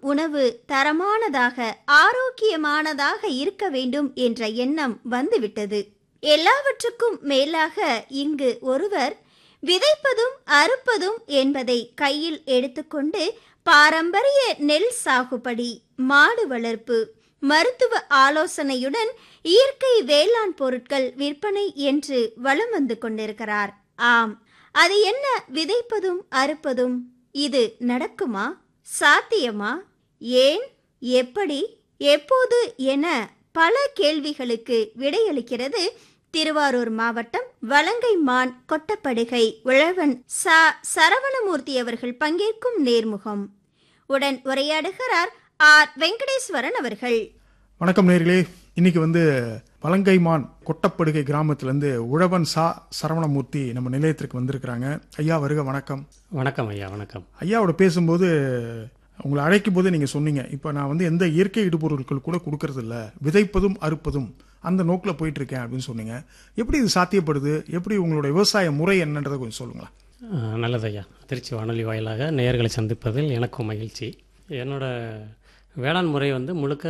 உணவு தரமானதாக ஆரோக்கியமானதாக இருக்க வேண்டும் என்ற எண்ணம் வந்துவிட்டது எல்லாவற்றுக்கும் மேலாக இங்கு ஒருவர் விதைப்பதும் அறுப்பதும் என்பதை கையில் எடுத்துக்கொண்டு பாரம்பரிய நெல் சாகுபடி மாடு வளர்ப்பு மருத்துவ ஆலோசனையுடன் இயற்கை வேளாண் பொருட்கள் விற்பனை என்று வலம் வந்து கொண்டிருக்கிறார் ஆம் அது என்ன விதைப்பதும் அறுப்பதும் இது நடக்குமா சாத்தியமா ஏன் எப்படி எப்போது என பல கேள்விகளுக்கு விடையளிக்கிறது திருவாரூர் மாவட்டம் வலங்கைமான் கொட்டப்படுகை உழவன் ச சரவணமூர்த்தி அவர்கள் பங்கேற்கும் நேர்முகம் உடன் உரையாடுகிறார் ஆர் வெங்கடேஸ்வரன் அவர்கள் வணக்கம் நேர்களே இன்னைக்கு வந்து வலங்கைமான் கொட்டப்படுகை கிராமத்திலேருந்து உழவன் சா சரவணமூர்த்தி நம்ம நிலையத்திற்கு வந்திருக்கிறாங்க ஐயா வருக வணக்கம் வணக்கம் ஐயா வணக்கம் ஐயாவோட பேசும்போது உங்களை அழைக்கும் போது நீங்கள் சொன்னீங்க இப்போ நான் வந்து எந்த இயற்கை இடுபொருட்கள் கூட கொடுக்கறது இல்ல விதைப்பதும் அறுப்பதும் அந்த நோக்கில் போயிட்டு இருக்கேன் அப்படின்னு சொன்னீங்க எப்படி இது சாத்தியப்படுது எப்படி உங்களுடைய விவசாய முறை என்னன்றதை கொஞ்சம் சொல்லுங்களேன் அஹ், நல்லது ஐயா திருச்சி வானொலி வாயிலாக நேயர்களை சந்திப்பதில் எனக்கும் மகிழ்ச்சி என்னோட வேளாண் முறை வந்து முழுக்க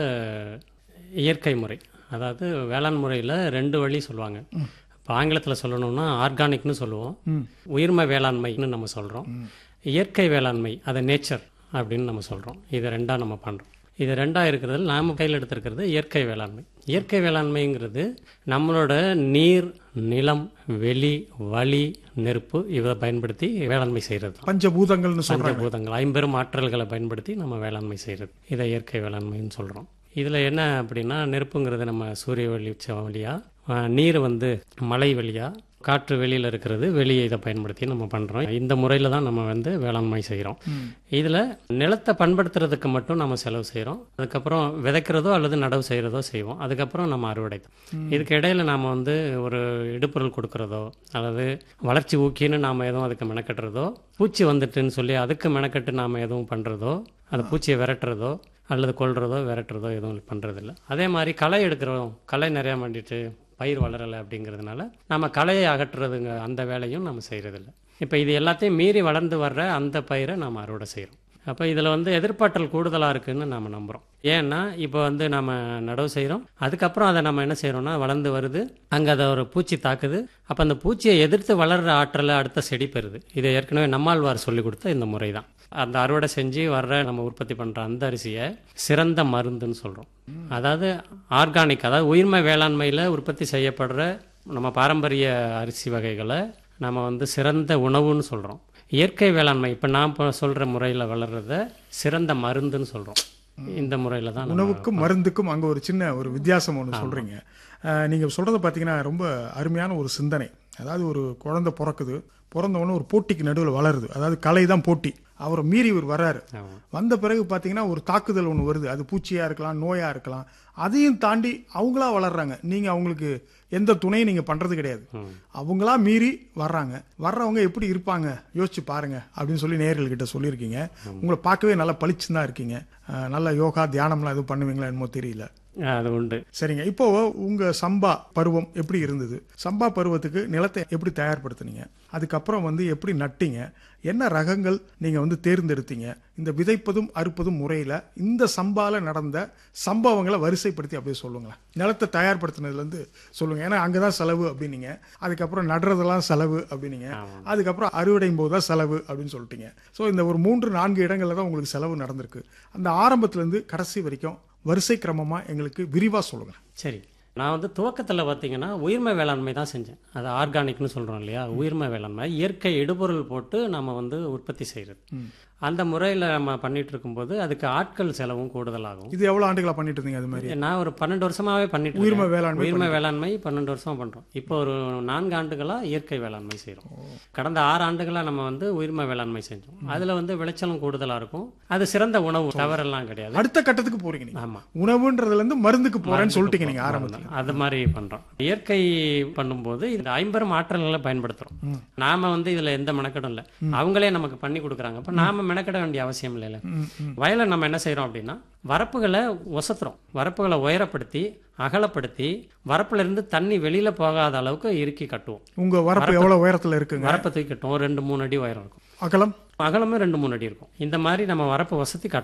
இயற்கை முறை அதாவது வேளாண் முறையில் ரெண்டு வழி சொல்லுவாங்க இப்போ ஆங்கிலத்தில் சொல்லணும்னா ஆர்கானிக்னு சொல்லுவோம் உயிர்ம வேளாண்மைன்னு நம்ம சொல்கிறோம் இயற்கை வேளாண்மை அதை நேச்சர் அப்படின்னு நம்ம சொல்கிறோம் இதை ரெண்டாக நம்ம பண்ணுறோம் இது ரெண்டாக இருக்கிறதுல நாம் கையில் எடுத்திருக்கிறது இயற்கை வேளாண்மை இயற்கை வேளாண்மைங்கிறது நம்மளோட நீர் நிலம் வெளி வழி நெருப்பு இதை பயன்படுத்தி வேளாண்மை செய்கிறது தான் பஞ்சபூதங்கள்னு சொல்கிறாங்க பஞ்சபூதங்கள் ஐம்பெரும் ஆற்றல்களை பயன்படுத்தி நம்ம வேளாண்மை செய்கிறது இதை இயற்கை வேளாண்மைன்னு சொல்கிறோம் இதில் என்ன அப்படின்னா நெருப்புங்கிறது நம்ம சூரிய வெளிச்சம் வழியாக நீர் வந்து மலை வழியாக காற்று வெளியில் இருக்கிறது வெளியே இதை பயன்படுத்தி நம்ம பண்ணுறோம் இந்த முறையில் தான் நம்ம வந்து வேளாண்மை செய்கிறோம் இதில் நிலத்தை பண்படுத்துறதுக்கு மட்டும் நம்ம செலவு செய்கிறோம் அதுக்கப்புறம் விதைக்கிறதோ அல்லது நடவு செய்கிறதோ செய்வோம் அதுக்கப்புறம் நம்ம அறுவடை இதுக்கு இடையில நாம் வந்து ஒரு இடுப்பொருள் கொடுக்கறதோ அல்லது வளர்ச்சி ஊக்கின்னு நாம் எதுவும் அதுக்கு மெனக்கட்டுறதோ பூச்சி வந்துட்டுன்னு சொல்லி அதுக்கு மெனக்கட்டு நாம் எதுவும் பண்ணுறதோ அந்த பூச்சியை விரட்டுறதோ அல்லது கொல்றதோ விரட்டுறதோ எதுவும் பண்ணுறதில்ல அதே மாதிரி களை எடுக்கிறோம் களை நிறையா பண்ணிட்டு பயிர் வளரலை அப்படிங்கிறதுனால நம்ம களையை அகற்றுறதுங்க அந்த வேலையும் நம்ம செய்கிறதில்ல இப்போ இது எல்லாத்தையும் மீறி வளர்ந்து வர்ற அந்த பயிரை நம்ம அறுவடை செய்கிறோம் அப்போ இதில் வந்து எதிர்பார்த்தல் கூடுதலாக இருக்குன்னு நம்ம நம்புகிறோம் ஏன்னா இப்போ வந்து நம்ம நடவு செய்கிறோம் அதுக்கப்புறம் அதை நம்ம என்ன செய்கிறோம்னா வளர்ந்து வருது அங்கே அதை ஒரு பூச்சி தாக்குது அப்போ அந்த பூச்சியை எதிர்த்து வளர்கிற ஆற்றலை அடுத்த செடி பெறுது இதை ஏற்கனவே நம்மாழ்வார் சொல்லி கொடுத்த இந்த முறை தான் அந்த அறுவடை செஞ்சு வர்ற நம்ம உற்பத்தி பண்ணுற அந்த அரிசியை சிறந்த மருந்துன்னு சொல்கிறோம் அதாவது ஆர்கானிக் அதாவது உயிர்மை வேளாண்மையில் உற்பத்தி செய்யப்படுற நம்ம பாரம்பரிய அரிசி வகைகளை நம்ம வந்து சிறந்த உணவுன்னு சொல்கிறோம் இயற்கை வேளாண்மை இப்போ நான் இப்போ சொல்கிற முறையில் வளர்கிறத சிறந்த மருந்துன்னு சொல்கிறோம் இந்த முறையில் தான் நம்ம உணவுக்கும் மருந்துக்கும் அங்கே ஒரு சின்ன ஒரு வித்தியாசம் ஒன்று சொல்கிறீங்க நீங்கள் சொல்கிறத பார்த்தீங்கன்னா ரொம்ப அருமையான ஒரு சிந்தனை அதாவது ஒரு குழந்தை பிறக்குது பிறந்த உடனே ஒரு போட்டிக்கு நடுவில் வளருது அதாவது கலை தான் போட்டி அவரை மீறி இவர் வர்றாரு ஆமாம். வந்த பிறகு பார்த்தீங்கன்னா ஒரு தாக்குதல் ஒன்று வருது அது பூச்சியாக இருக்கலாம் நோயாக இருக்கலாம் அதையும் தாண்டி அவங்களா வளர்றாங்க நீங்கள் அவங்களுக்கு எந்த துணையும் நீங்கள் பண்ணுறது கிடையாது அவங்களா மீறி வர்றாங்க வர்றவங்க எப்படி இருப்பாங்க யோசிச்சு பாருங்க அப்படின்னு சொல்லி நேயர்கள்கிட்ட சொல்லியிருக்கீங்க உங்களை பார்க்கவே நல்லா பளிச்சுன்னு தான் இருக்கீங்க அஹ், நல்ல யோகா தியானம்லாம் எதுவும் பண்ணுவீங்களா என்னமோ தெரியல அது உண்டு சரிங்க இப்போ உங்க சம்பா பருவம் எப்படி இருந்தது சம்பா பருவத்துக்கு நிலத்தை எப்படி தயார்படுத்துனீங்க அதுக்கப்புறம் வந்து எப்படி நட்டீங்க என்ன ரகங்கள் நீங்க வந்து தேர்ந்தெடுத்தீங்க இந்த விதைப்பதும் அறுப்பதும் முறையில இந்த சம்பால நடந்த சம்பவங்களை வரிசைப்படுத்தி அப்படியே சொல்லுங்களேன் நிலத்தை தயார்படுத்தினதுல இருந்து சொல்லுங்க ஏன்னா அங்கதான் செலவு அப்படின்னீங்க அதுக்கப்புறம் நடுறதெல்லாம் செலவு அப்படின்னீங்க அதுக்கப்புறம் அறுவடையும் போது தான் செலவு அப்படின்னு சொல்லிட்டீங்க ஸோ இந்த ஒரு மூன்று நான்கு இடங்கள்ல தான் உங்களுக்கு செலவு நடந்திருக்கு அந்த ஆரம்பத்துல இருந்து கடைசி வரைக்கும் வரிசை கிரமமா எங்களுக்கு விரிவா சொல்லுங்க சரி நான் வந்து துவக்கத்தில் பார்த்தீங்கன்னா உயிர்மை வேளாண்மை தான் செஞ்சேன் அது ஆர்கானிக்னு சொல்கிறோம் இல்லையா உயிர்மை வேளாண்மை இயற்கை இடுபொருள் போட்டு நம்ம வந்து உற்பத்தி செய்கிறது அந்த முறையில் நம்ம பண்ணிட்டு இருக்கும்போது அதுக்கு ஆட்கள் செலவும் கூடுதலாகும் இது எவ்வளவு ஆண்டுகளா பண்ணிட்டு இருந்தீங்க அது மாதிரி நான் ஒரு பன்னெண்டு வருஷமாவே பண்ணிட்டு உயிர்மை இருக்கேன். வேளாண்மை உயிர்மை வேளாண்மை பன்னெண்டு வருஷமா பண்றோம் இப்போ ஒரு நான்கு ஆண்டுகளா இயற்கை வேளாண்மை செய்றோம் கடந்த ஆறு ஆண்டுகளா நம்ம வந்து உயிர்மை வேளாண்மை செஞ்சோம் அதுல வந்து விளைச்சலும் கூடுதலா இருக்கும் அது சிறந்த உணவு தவறெல்லாம் கிடையாது அடுத்த கட்டத்துக்கு போறீங்க நீங்க ஆமா உணவுன்றதுல இருந்து மருந்துக்கு போறேன்னு சொல்லிட்டீங்க நீங்க ஆரம்பத்துல அது மாதிரி பண்றோம் இயற்கை பண்ணும்போது இந்த ஐம்பெரும் ஆற்றல்களை பயன்படுத்துறோம் நாம வந்து இதுல எந்த மெனக்கெடும் இல்ல அவங்களே நமக்கு பண்ணி கொடுக்குறாங்க அப்ப நாம மெனக்கெட வேண்டிய அவசியம் இல்லைல்ல வயலை நம்ம என்ன செய்றோம் அப்படின்னா வரப்புகளை ஒசத்துறோம் வரப்புகளை உயரப்படுத்தி அகலப்படுத்தி வரப்புல இருந்து தண்ணி வெளியில போகாத அளவுக்கு இறுக்கி கட்டுவோம் உங்க வரப்பு எவ்வளவு உயரத்துல இருக்குங்க வரப்பை தூக்கி கட்டுவோம் ஒரு ரெண்டு மூணு அடி உயரம் இருக்கும் அகலம் அகலமும் ரெண்டு மூணு அடி இருக்கும் இந்த மாதிரி நம்ம வரப்பை வசதி